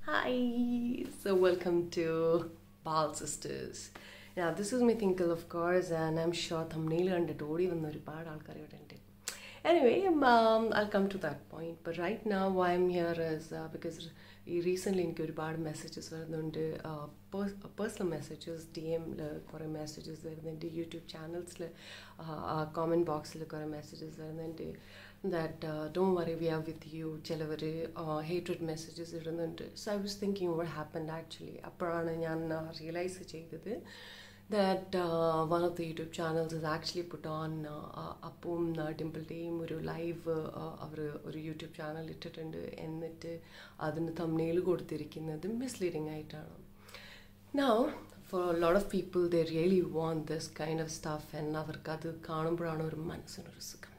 Hi, so welcome to Bal Sisters. Now, this is my Thinkle, of course, and I'm sure thumbnail കണ്ടിട്ട് ഓടി വന്ന ഒരുപാട് ആൾക്കാർ ഇവിടെ ഉണ്ട് Anyway, um, I'll come to that point. But right now, why I'm here is uh, because ഈ recently എനിക്ക് ഒരുപാട് മെസ്സേജസ് വരുന്നുണ്ട് പേഴ്സണൽ മെസ്സേജസ് ഡി എമ്മിൽ കുറേ മെസ്സേജസ് വരുന്നുണ്ട് യൂട്യൂബ് ചാനൽസിൽ കോമൻറ്റ് ബോക്സിൽ കുറേ മെസ്സേജസ് വരുന്നുണ്ട് that don't worry we are with you ചിലവർ ഹേറ്റഡ് മെസ്സേജസ് ഇടുന്നുണ്ട് so I was thinking what happened actually അപ്പോഴാണ് ഞാൻ റിയലൈസ് ചെയ്തത് that uh, one of the YouTube channels has actually put on അപ്പവും ഡിമ്പിളുടെയും ഒരു ലൈവ് അവർ ഒരു യൂട്യൂബ് ചാനൽ ഇട്ടിട്ടുണ്ട് എന്നിട്ട് അതിന് തമ്മിൽ കൊടുത്തിരിക്കുന്നത് മിസ്ലീഡിങ് ആയിട്ടാണ് now for lot of people they really want this kind of stuff എന്ന് അവർക്ക് അത് കാണുമ്പോഴാണ് ഒരു മനസ്സിനൊരു സുഖം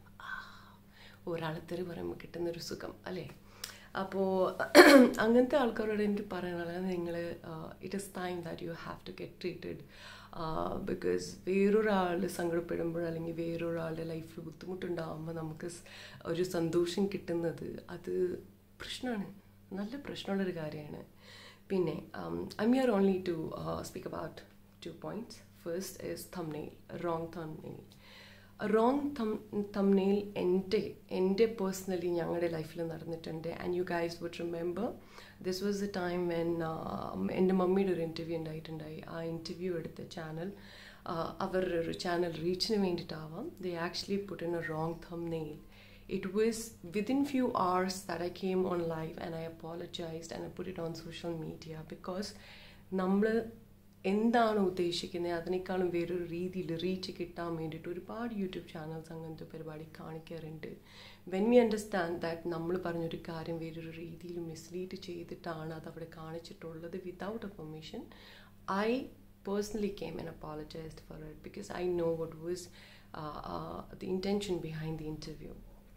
ഒരാളെ തെറി പറയുമ്പോൾ കിട്ടുന്നൊരു സുഖം അല്ലേ അപ്പോൾ അങ്ങനത്തെ ആൾക്കാരോട് എനിക്ക് പറയാനുള്ളത് നിങ്ങൾ it is time that you have to get treated because വേറൊരാൾ സങ്കടപ്പെടുമ്പോൾ അല്ലെങ്കിൽ വേറൊരാളുടെ ലൈഫിൽ ബുദ്ധിമുട്ടുണ്ടാകുമ്പോൾ നമുക്ക് ഒരു സന്തോഷം കിട്ടുന്നത് അത് പ്രശ്നമാണ് നല്ല പ്രശ്നമുള്ളൊരു കാര്യമാണ് പിന്നെ I'm here only to speak about two points first is thumbnail wrong thumbnail wrong thumb thumbnail എൻ്റെ എൻ്റെ പേഴ്സണലി ഞങ്ങളുടെ ലൈഫിൽ നടന്നിട്ടുണ്ട് and you guys would remember this was a time when എൻ്റെ മമ്മിയുടെ ഒരു ഇൻ്റർവ്യൂ ഉണ്ടായിട്ടുണ്ടായി ആ ഇൻ്റർവ്യൂ എടുത്ത ചാനൽ അവരുടെ ഒരു ചാനൽ റീച്ചിന് വേണ്ടിയിട്ടാവാം they actually put in a wrong thumbnail it was within few hours that I came on live and I apologised and I put it on social media because നമ്മൾ എന്താണ് ഉദ്ദേശിക്കുന്നത് അതിനേക്കാളും വേറൊരു രീതിയിൽ റീച്ച് കിട്ടാൻ വേണ്ടിയിട്ട് ഒരുപാട് യൂട്യൂബ് ചാനൽസ് അങ്ങനത്തെ പരിപാടി കാണിക്കാറുണ്ട് വെൻ വി അണ്ടർസ്റ്റാൻഡ് ദാറ്റ് നമ്മൾ പറഞ്ഞൊരു കാര്യം വേറൊരു രീതിയിൽ മിസ്ലീഡ് ചെയ്തിട്ടാണ് അത് അവിടെ കാണിച്ചിട്ടുള്ളത് without a permission I personally came and apologised for it because I know what was the intention behind the interview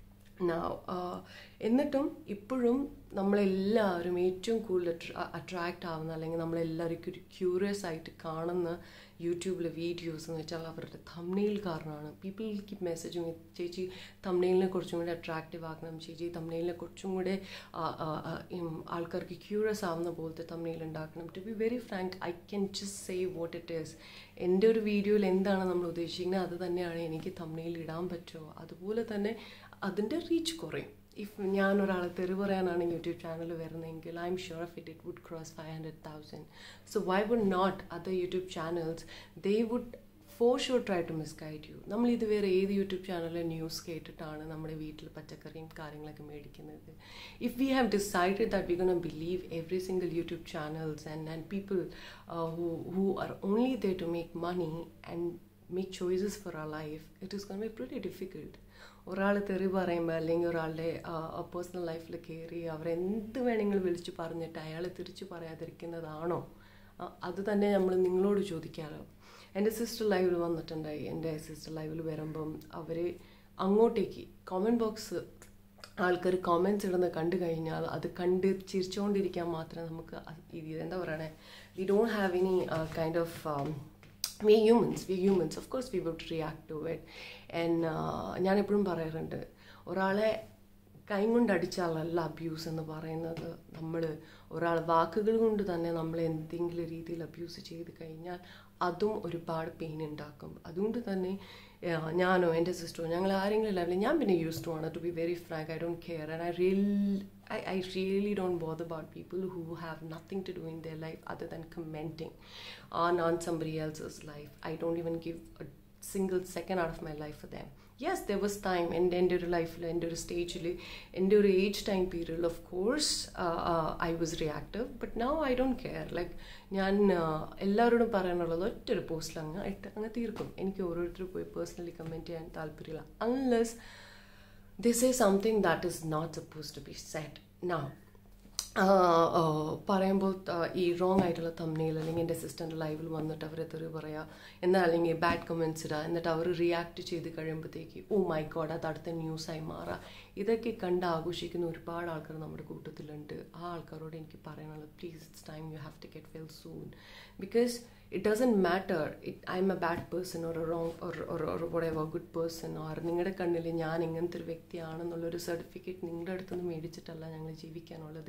എന്നിട്ടും ഇപ്പോഴും നമ്മളെല്ലാവരും ഏറ്റവും കൂടുതൽ അട്രാക്റ്റ് ആവുന്ന അല്ലെങ്കിൽ നമ്മളെല്ലാവർക്കും ഒരു ക്യൂറിയസ് ആയിട്ട് കാണുന്ന യൂട്യൂബിലെ വീഡിയോസ് എന്ന് വെച്ചാൽ അവരുടെ തമ്നെയിൽ കാരണമാണ് പീപ്പിൾ കീപ് മെസ്സേജും ചേച്ചി തമ്നെയിലിനെ കുറച്ചും കൂടെ അട്രാക്റ്റീവ് ആക്കണം ചേച്ചി തമ്നെയിലിനെ കുറച്ചും കൂടെ ആൾക്കാർക്ക് ക്യൂറിയസ് ആവുന്ന പോലത്തെ തമ്നെയിൽ ഉണ്ടാക്കണം to be very frank I can just say what it is എൻ്റെ ഒരു വീഡിയോയിൽ എന്താണ് നമ്മൾ ഉദ്ദേശിക്കുന്നത് അത് തന്നെയാണ് എനിക്ക് തമ്നെയിൽ ഇടാൻ പറ്റുമോ അതുപോലെ തന്നെ അതിൻ്റെ റീച്ച് കുറയും ഇഫ് ഞാൻ ഒരാളെ തെറി പറയാനാണ് യൂട്യൂബ് ചാനൽ വരുന്നതെങ്കിൽ I'm sure of it it would cross five hundred thousand so why would not other YouTube channels they would for sure try to misguide you നമ്മൾ ഇത് വേറെ ഏത് യൂട്യൂബ് ചാനലിലെ ന്യൂസ് കേട്ടിട്ടാണ് നമ്മുടെ വീട്ടിൽ പച്ചക്കറിയും കാര്യങ്ങളൊക്കെ മേടിക്കുന്നത് if we have decided that we gonna believe every single YouTube channels and and people who who are only they to make money and make choices for our life it is gonna be pretty difficult ഒരാൾ തെറി പറയുമ്പോൾ അല്ലെങ്കിൽ ഒരാളുടെ personal ലൈഫിൽ കയറി അവരെന്ത് വേണമെങ്കിലും വിളിച്ച് പറഞ്ഞിട്ട് അയാൾ തിരിച്ചു പറയാതിരിക്കുന്നതാണോ അത് തന്നെ നമ്മൾ നിങ്ങളോട് ചോദിക്കാമല്ലോ എൻ്റെ സിസ്റ്റർ ലൈവിൽ വന്നിട്ടുണ്ടായി എൻ്റെ സിസ്റ്റർ ലൈവിൽ വരുമ്പം അവർ അങ്ങോട്ടേക്ക് കോമൻറ്റ് ബോക്സ് ആൾക്കാർ കോമെൻറ്റ്സ് ഇടുന്ന കണ്ടു കഴിഞ്ഞാൽ അത് കണ്ട് ചിരിച്ചുകൊണ്ടിരിക്കാൻ മാത്രമേ നമുക്ക് എന്താ പറയണേ we don't have any kind of we humans we humans of course we would react to it and ഞാൻ എപ്പോഴും പറയാറുണ്ട് ഒരാളെ കൈ കൊണ്ട് അടിച്ചാലല്ല അബ്യൂസ് എന്ന് പറയുന്നത് നമ്മൾ ഒരാൾ വാക്കുകൾ കൊണ്ട് തന്നെ നമ്മൾ എന്തെങ്കിലും രീതിയിൽ അബ്യൂസ് ചെയ്ത് കഴിഞ്ഞാൽ അതും ഒരുപാട് പെയിൻ ഉണ്ടാക്കും അതുകൊണ്ട് തന്നെ ഞാനോ എൻ്റെ സിസ്റ്ററോ ഞങ്ങൾ ആരെങ്കിലും ലെവലിൽ ഞാൻ പിന്നെ യൂസ് ടു ആണ് to be very frank I don't care and I real I, I really don't bother about people who have nothing to do in their life other than commenting on, on somebody else's life. I don't even give a single second out of my life for them. Yes there was time എൻ്റെ എൻ്റെ ഒരു ലൈഫിൽ എൻ്റെ ഒരു സ്റ്റേജിൽ എൻ്റെ ഒരു age time പീരീഡിൽ of course I was reactive but now I don't care like ഞാൻ എല്ലാവരോടും പറയാനുള്ളത് ഒറ്റൊരു പോസ്റ്റിൽ അങ്ങ് ഇട്ട് അങ്ങ് തീർക്കും എനിക്ക് ഓരോരുത്തർ പോയി പേഴ്സണലി കമൻറ്റ് ചെയ്യാൻ താല്പര്യമില്ല unless this is something that is not suppose to be set now പറയുമ്പോൾ ഈ റോങ് ആയിട്ടുള്ള തമ്മിൽ അല്ലെങ്കിൽ എൻ്റെ സിസ്റ്ററിൻ്റെ ലൈവിൽ വന്നിട്ട് അവരെ തെറി പറയുക എന്നാൽ അല്ലെങ്കിൽ ബാഡ് കമൻസ് ഇടുക എന്നിട്ട് അവർ റിയാക്ട് ചെയ്ത് കഴിയുമ്പോഴത്തേക്ക് ഓ മൈ ഗോഡ് അത് അടുത്ത ന്യൂസായി മാറുക ഇതൊക്കെ കണ്ട് ആഘോഷിക്കുന്ന ഒരുപാട് ആൾക്കാർ നമ്മുടെ കൂട്ടത്തിലുണ്ട് ആ ആൾക്കാരോട് എനിക്ക് പറയാനുള്ളത് please it's time you have to get well soon because it doesn't matter it, i'm a bad person or a wrong or, or, or whatever good person or നിങ്ങളുടെ കണ്ണിൽ ഞാൻ ഇങ്ങനത്തെ ഒരു വ്യക്തിയാണെന്നുള്ളൊരു സർട്ടിഫിക്കറ്റ് നിങ്ങളുടെ അടുത്ത് നിന്ന് മേടിച്ചിട്ടല്ല ഞങ്ങൾ ജീവിക്കാനുള്ളത്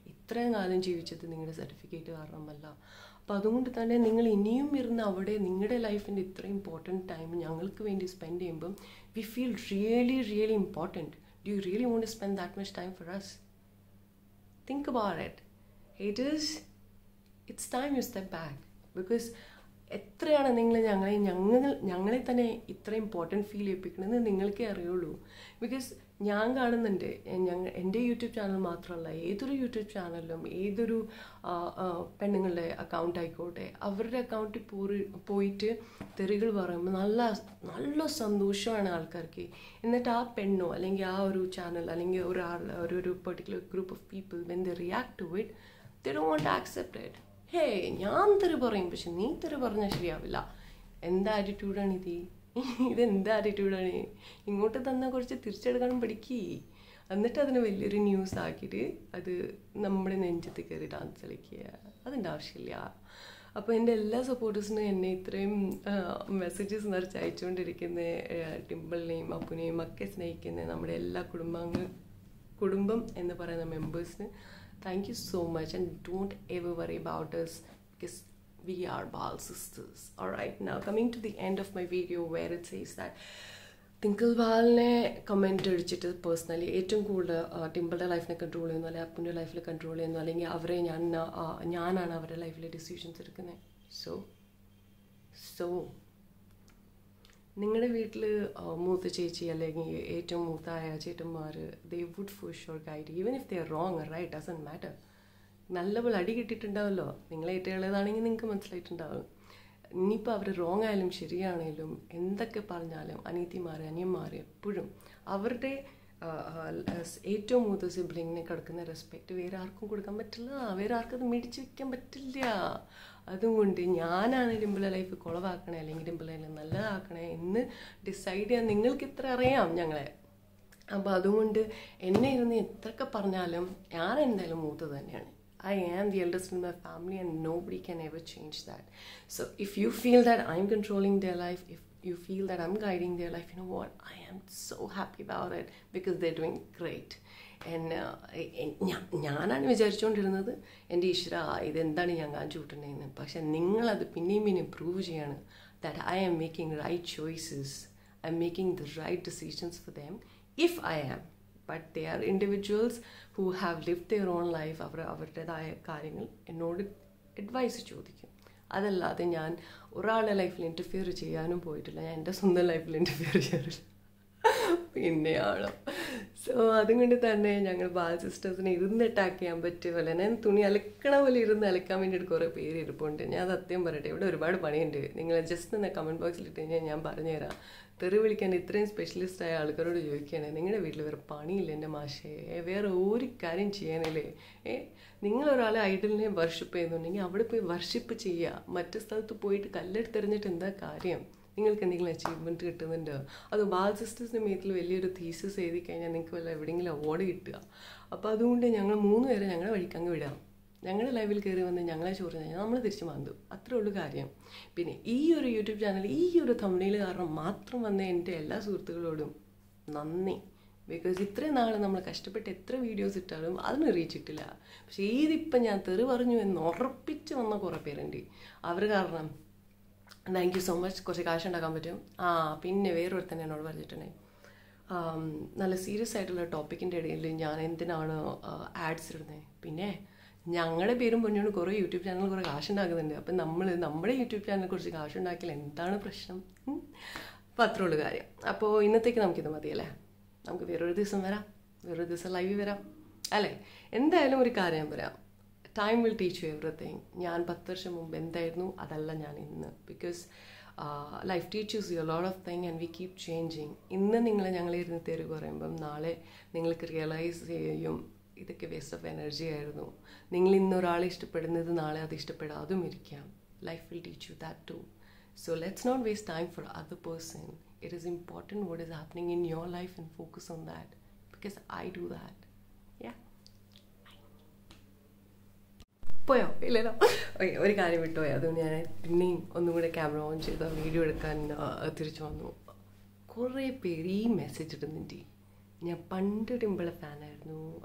ഇത്രയും കാലം ജീവിച്ചത് നിങ്ങളുടെ സർട്ടിഫിക്കറ്റ് കാരണമല്ല അപ്പോൾ അതുകൊണ്ട് തന്നെ നിങ്ങൾ ഇനിയും ഇരുന്ന് അവിടെ നിങ്ങളുടെ ലൈഫിൻ്റെ ഇത്ര ഇമ്പോർട്ടൻറ്റ് ടൈം ഞങ്ങൾക്ക് വേണ്ടി സ്പെൻഡ് ചെയ്യുമ്പം we feel really really important do you really want spend that much time for us think about it it is it's time you step back because എത്രയാണ് നിങ്ങൾ ഞങ്ങളെ ഞങ്ങൾ ഞങ്ങളെ തന്നെ ഇത്ര ഇമ്പോർട്ടൻറ്റ് ഫീൽ ചെയ്യിപ്പിക്കണമെന്ന് നിങ്ങൾക്കേ അറിയുള്ളൂ ബിക്കോസ് ഞാൻ കാണുന്നുണ്ട് ഞങ്ങൾ എൻ്റെ യൂട്യൂബ് ചാനൽ മാത്രമല്ല ഏതൊരു യൂട്യൂബ് ചാനലിലും ഏതൊരു പെണ്ണുങ്ങളുടെ അക്കൗണ്ട് ആയിക്കോട്ടെ അവരുടെ അക്കൗണ്ടിൽ പോയി പോയിട്ട് തെറികൾ പറയുമ്പോൾ നല്ല നല്ല സന്തോഷമാണ് ആൾക്കാർക്ക് എന്നിട്ട് ആ പെണ്ണോ അല്ലെങ്കിൽ ആ ഒരു ചാനൽ അല്ലെങ്കിൽ ഒരാൾ ഒരു ഒരു particular group of people when they react to it they do want accept it ഹേ ഞാൻ തെറി പറയും പക്ഷെ നീ തെറി പറഞ്ഞാൽ ശരിയാവില്ല എന്താ ആറ്റിറ്റ്യൂഡാണ് ഇത് ഇതെന്ത് ആറ്റിറ്റ്യൂഡാണ് ഇങ്ങോട്ട് തന്നാൽ കുറച്ച് തിരിച്ചെടുക്കണം പഠിക്കേ എന്നിട്ട് അതിന് വലിയൊരു ന്യൂസ് ആക്കിയിട്ട് അത് നമ്മുടെ നെഞ്ചത്ത് കയറി ഡാൻസ് കളിക്കുക അതിൻ്റെ ആവശ്യമില്ല അപ്പോൾ എൻ്റെ എല്ലാ സപ്പോർട്ടേഴ്സിനും എന്നെ ഇത്രയും മെസ്സേജസ് നിറച്ച് അയച്ചുകൊണ്ടിരിക്കുന്ന ടിമ്പിളിനെയും അപ്പുനെയും ഒക്കെ സ്നേഹിക്കുന്ന നമ്മുടെ എല്ലാ കുടുംബാംഗ കുടുംബം എന്ന് പറയുന്ന മെമ്പേഴ്സിന് thank you so much and don't ever worry about us because we are bal sisters all right now coming to the end of my video where it says that തിങ്കിൾ ബാലിനെ കമൻറ്റ് അടിച്ചിട്ട് പേഴ്സണലി ഏറ്റവും കൂടുതൽ ടിമ്പിളുടെ ലൈഫിനെ control ചെയ്യുന്നു അല്ലെങ്കിൽ അപ്പുൻ്റെ ലൈഫിൽ control ചെയ്യുന്നു അല്ലെങ്കിൽ അവരെ ഞാൻ ഞാനാണ് അവരുടെ ലൈഫിലെ ഡിസിഷൻസ് എടുക്കുന്നത് സോ സോ നിങ്ങളുടെ വീട്ടിൽ മൂത്ത ചേച്ചി അല്ലെങ്കിൽ ഏറ്റവും മൂത്തായ ചേട്ടന്മാർ they would for sure guide even if they are wrong right doesn't matter നല്ല പോലെ അടി കിട്ടിയിട്ടുണ്ടാവല്ലോ നിങ്ങൾ ഏറ്റവും ഇളയതാണെങ്കിൽ നിങ്ങൾക്ക് മനസ്സിലായിട്ടുണ്ടാവും ഇനിയിപ്പോൾ അവർ റോങ് ആയാലും ശരിയാണേലും എന്തൊക്കെ പറഞ്ഞാലും അനീതിമാർ അനിയന്മാർ എപ്പോഴും അവരുടെ ഏറ്റവും മൂത്ത സിബ്ലിങ്ങിനെ കിടക്കുന്ന റെസ്പെക്റ്റ് വേറെ ആർക്കും കൊടുക്കാൻ പറ്റില്ല വേറെ ആർക്കും അത് മേടിച്ച് വെക്കാൻ പറ്റില്ല അതുകൊണ്ട് ഞാനാണ് ഡിമ്പിള ലൈഫ് കുളവാക്കണേ അല്ലെങ്കിൽ ഡിമ്പിള ലൈഫ് നല്ലതാക്കണേ എന്ന് ഡിസൈഡ് ചെയ്യാൻ നിങ്ങൾക്ക് ഇത്ര അറിയാം ഞങ്ങളെ അപ്പോൾ അതുകൊണ്ട് എന്നെ ഇരുന്ന് എത്രയൊക്കെ പറഞ്ഞാലും ഞാൻ എന്തായാലും മൂത്തത് തന്നെയാണ് I am the eldest in my family, and nobody can ever change that. So, if you feel that I'm controlling their life, if you feel that I'm guiding their life, you know what? I am so happy about it because they're doing great. ഞാനാണ് വിചാരിച്ചുകൊണ്ടിരുന്നത് എൻ്റെ ഈശ്വര ഇതെന്താണ് ഞാൻ കാണിച്ചു കൂട്ടുന്നതെന്ന് പക്ഷെ നിങ്ങളത് പിന്നെയും പിന്നെയും പ്രൂവ് ചെയ്യാണ് that I am making right choices I'm making the right decisions for them if I am but they are individuals who have live their own life അവർ അവരുടേതായ കാര്യങ്ങൾ എന്നോട് അഡ്വൈസ് ചോദിക്കും അതല്ലാതെ ഞാൻ ഒരാളുടെ ലൈഫിൽ ഇൻ്റർഫിയർ ചെയ്യാനും പോയിട്ടില്ല ഞാൻ എൻ്റെ സ്വന്തം ലൈഫിൽ ഇൻ്റർഫിയർ ചെയ്യാറില്ല പിന്നെയാണോ സോ അതുകൊണ്ട് തന്നെ ഞങ്ങൾ ബാൽ സിസ്റ്റേഴ്സിനെ ഇരുന്ന് അറ്റാക്ക് ചെയ്യാൻ പറ്റിയ പോലെ ഞാൻ തുണി അലക്കണ പോലെ ഇരുന്ന് അലക്കാൻ വേണ്ടിയിട്ട് കുറേ പേര് ഇരിപ്പുണ്ട് ഞാൻ സത്യം പറയട്ടെ ഇവിടെ ഒരുപാട് പണിയുണ്ട് നിങ്ങൾ ജസ്റ്റ് ഒന്ന് കമൻറ്റ് ബോക്സിൽ ഇട്ട് കഴിഞ്ഞാൽ ഞാൻ പറഞ്ഞുതരാം തെറി വിളിക്കാൻ ഇത്രയും സ്പെഷ്യലിസ്റ്റ് ആയ ആൾക്കാരോട് ചോദിക്കുകയാണ് നിങ്ങളുടെ വീട്ടിൽ വേറെ പണിയില്ല എൻ്റെ മാഷേ വേറെ ഒരു കാര്യം ചെയ്യാനില്ലേ ഏ നിങ്ങൾ ഒരാളെ ഐഡലിനെ വർഷിപ്പ് ചെയ്യുന്നുണ്ടെങ്കിൽ അവിടെ പോയി വർഷിപ്പ് ചെയ്യുക മറ്റു സ്ഥലത്ത് പോയിട്ട് കല്ലെടുത്തെറിഞ്ഞിട്ട് എന്താ കാര്യം നിങ്ങൾക്ക് എന്തെങ്കിലും അച്ചീവ്മെൻറ്റ് കിട്ടുന്നുണ്ടോ അത് ബാൽ സിസ്റ്റേഴ്സിൻ്റെ മേത്തിൽ വലിയൊരു തീസസ് എഴുതി കഴിഞ്ഞാൽ നിങ്ങൾക്ക് വല്ല എവിടെയെങ്കിലും അവാർഡ് കിട്ടുക അപ്പോൾ അതുകൊണ്ട് ഞങ്ങൾ മൂന്ന് പേരെ ഞങ്ങളുടെ വഴിക്ക് അങ്ങ് വിടാം ഞങ്ങളുടെ ലൈവിൽ കയറി വന്ന് ഞങ്ങളെ ചോറ് കഴിഞ്ഞാൽ നമ്മൾ തിരിച്ചു മാന്തും അത്രേ ഉള്ളൂ കാര്യം പിന്നെ ഈ ഒരു യൂട്യൂബ് ചാനൽ ഈ ഒരു തമിഴിൽ കാരണം മാത്രം വന്ന എൻ്റെ എല്ലാ സുഹൃത്തുക്കളോടും നന്ദി ബിക്കോസ് ഇത്രയും നാൾ നമ്മൾ കഷ്ടപ്പെട്ട് എത്ര വീഡിയോസ് ഇട്ടാലും അതിന് റീച്ച് കിട്ടില്ല പക്ഷേ ഇതിപ്പം ഞാൻ തെറി പറഞ്ഞു എന്ന് ഉറപ്പിച്ച് വന്ന കുറേ പേരുണ്ട് അവർ കാരണം താങ്ക് യു സോ മച്ച് കുറച്ച് കാശ് ഉണ്ടാക്കാൻ പറ്റും ആ പിന്നെ വേറൊരുത്തൻ എന്നോട് പറഞ്ഞിട്ടുണ്ടേ നല്ല സീരിയസ് ആയിട്ടുള്ള ടോപ്പിക്കിൻ്റെ ഇടയിൽ ഞാൻ എന്തിനാണ് ആഡ്സ് ഇടുന്നത് പിന്നെ ഞങ്ങളുടെ പേരും പൊന്നോണ്ട് കുറേ യൂട്യൂബ് ചാനൽ കുറേ കാശുണ്ടാക്കുന്നുണ്ട് അപ്പം നമ്മൾ നമ്മുടെ യൂട്യൂബ് ചാനലിൽ കുറച്ച് കാശുണ്ടാക്കിയാൽ എന്താണ് പ്രശ്നം അപ്പോൾ അത്രേ ഉള്ളൂ കാര്യം അപ്പോൾ ഇന്നത്തേക്ക് നമുക്കിത് മതിയല്ലേ നമുക്ക് വേറൊരു ദിവസം വരാം വേറൊരു ദിവസം ലൈവ് വരാം അല്ലേ എന്തായാലും ഒരു കാര്യം പറയാം time will teach you everything ഞാൻ പത്ത് വർഷം മുമ്പ് എന്തായിരുന്നു അതല്ല ഞാൻ ഇന്ന് because life teaches you lot of thing and we keep changing ഇന്ന് നിങ്ങൾ ഞങ്ങളിരുന്ന് തെരു പറയുമ്പം നാളെ നിങ്ങൾക്ക് റിയലൈസ് ചെയ്യും ഇതൊക്കെ വേസ്റ്റ് ഓഫ് എനർജി ആയിരുന്നു നിങ്ങൾ ഇന്ന് ഒരാളെ ഇഷ്ടപ്പെടുന്നത് നാളെ അത് ഇഷ്ടപ്പെടാതും ഇരിക്കാം life will teach you that too so let's not waste time for other person it is important what is happening in your life and focus on that because I do that യാ പോയോ ഇല്ലല്ലോ okay ഒരു കാര്യം വിട്ടുപോയി അതുകൊണ്ട് ഞാൻ പിന്നെയും ഒന്നും കൂടെ ക്യാമറ ഓൺ ചെയ്ത വീഡിയോ എടുക്കാൻ തിരിച്ചു വന്നു കുറേ പേര് ഈ മെസ്സേജ് ഇടുന്നുണ്ട് ഞാൻ പണ്ട് ടിമ്പിള ഫാനായിരുന്നു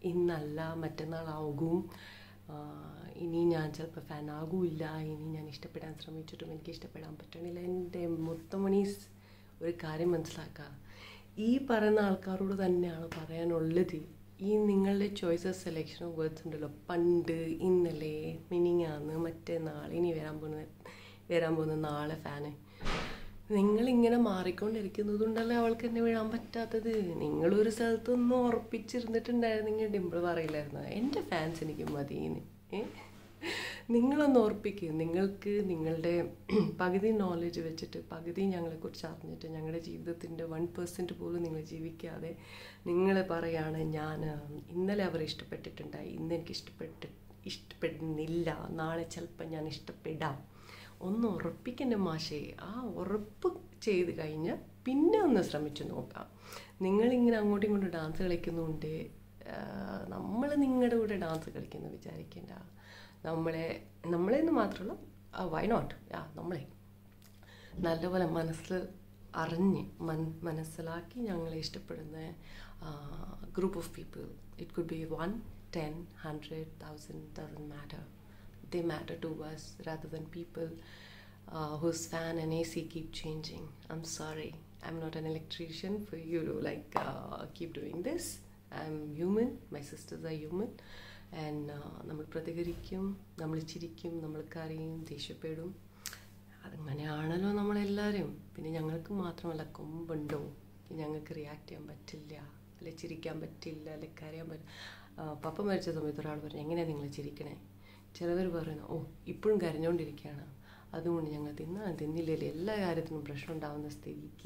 ഇന്നല്ല മറ്റന്നാളാകും ആ, ഇനി ഞാൻ ചിലപ്പോൾ ഫാൻ ആകൂല്ല ഇനി ഞാൻ ഇഷ്ടപ്പെടാൻ ശ്രമിച്ചിട്ടും എനിക്ക് ഇഷ്ടപ്പെടാൻ പറ്റണില്ല എൻ്റെ മുത്തമണീസ് ഒരു കാര്യം മനസ്സിലാക്കുക ഈ പറയുന്ന ആൾക്കാരോട് തന്നെയാണ് പറയാനുള്ളത് ഈ നിങ്ങളുടെ ചോയ്സസ് സെലക്ഷൻ ഓഫ് വേർഡ്സ് ഉണ്ടല്ലോ പണ്ട് ഇന്നലെ മിനിങ്ങാന്ന് മറ്റന്നാൾ ഇനി വരാൻ പോകുന്ന വരാൻ പോകുന്ന നാളെ ഫാന് നിങ്ങളിങ്ങനെ മാറിക്കൊണ്ടിരിക്കുന്നതുകൊണ്ടല്ലേ അവൾക്ക് എന്നെ വിടാൻ പറ്റാത്തത് നിങ്ങളൊരു സ്ഥലത്തൊന്നും ഉറപ്പിച്ചിരുന്നിട്ടുണ്ടായിരുന്നെങ്കിൽ ഡിമ്പിൾ പറയില്ലായിരുന്നു എൻ്റെ ഫാൻസ് എനിക്ക് മതിയെന്ന് ഏ നിങ്ങളൊന്ന് ഓർപ്പിക്കുക നിങ്ങൾക്ക് നിങ്ങളുടെ പകുതി നോളജ് വെച്ചിട്ട് പകുതി ഞങ്ങളെക്കുറിച്ച് അറിഞ്ഞിട്ട് ഞങ്ങളുടെ ജീവിതത്തിൻ്റെ വൺ പെർസെൻറ്റ് പോലും നിങ്ങൾ ജീവിക്കാതെ നിങ്ങൾ പറയാണ് ഞാൻ ഇന്നലെ അവർ ഇഷ്ടപ്പെട്ടിട്ടുണ്ടായി ഇന്ന് എനിക്ക് ഇഷ്ടപ്പെട്ട് ഇഷ്ടപ്പെടുന്നില്ല നാളെ ചിലപ്പോൾ ഞാൻ ഇഷ്ടപ്പെടാം ഒന്ന് ഉറപ്പിക്കണ്ട മാഷേ ആ ഉറപ്പ് ചെയ്ത് കഴിഞ്ഞാൽ പിന്നെ ഒന്ന് ശ്രമിച്ചു നോക്കാം നിങ്ങളിങ്ങനെ അങ്ങോട്ടും ഇങ്ങോട്ടും ഡാൻസ് കളിക്കുന്നുണ്ട് നമ്മൾ നിങ്ങളുടെ കൂടെ ഡാൻസ് കളിക്കുന്നു വിചാരിക്കേണ്ട നമ്മളെ നമ്മളെന്ന് മാത്രമല്ല വൈ നോട്ട് ആ നമ്മളെ നല്ലപോലെ മനസ്സ് അറിഞ്ഞ് മൻ മനസ്സിലാക്കി ഞങ്ങളെ ഇഷ്ടപ്പെടുന്ന group of people it could be one ten hundred thousand doesn't matter they matter to us rather than people uh, whose fan and AC keep changing. I'm sorry, I'm not an electrician for you to like uh, keep doing this. I'm human, my sisters are human. And നമ്മൾ പ്രതികരിക്കും നമ്മൾ ചിരിക്കും നമ്മൾ കരയും ദേഷ്യപ്പെടും അതങ്ങനെയാണല്ലോ നമ്മളെല്ലാവരും പിന്നെ ഞങ്ങൾക്ക് മാത്രമല്ല കൊമ്പുണ്ടോ ഞങ്ങൾക്ക് റിയാക്ട് ചെയ്യാൻ പറ്റില്ല അല്ലെ ചിരിക്കാൻ പറ്റില്ല അല്ലെ കരയാൻ പറ്റില്ല പപ്പ മരിച്ച സമയത്ത് ഒരാൾ പറഞ്ഞു എങ്ങനെയാണ് നിങ്ങൾ ചിരിക്കണേ ചിലവർ പറയുന്നു ഓ ഇപ്പോഴും കരഞ്ഞുകൊണ്ടിരിക്കുകയാണ് അതുകൊണ്ട് ഞങ്ങൾ തിന്നാൻ തിന്നില്ലല്ലേ എല്ലാ കാര്യത്തിനും പ്രശ്നം ഉണ്ടാകുന്ന സ്ഥിതിക്ക്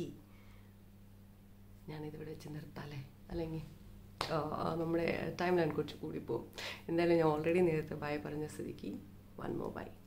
ഞാനിതിവിടെ വെച്ച് നിർത്താല്ലേ അല്ലെങ്കിൽ നമ്മുടെ ടൈം ലൈൻ കുറച്ച് കൂടി പോകും എന്തായാലും ഞാൻ ഓൾറെഡി നേരത്തെ ബൈ പറഞ്ഞ സ്ഥിതിക്ക് വൺ മോ ബൈ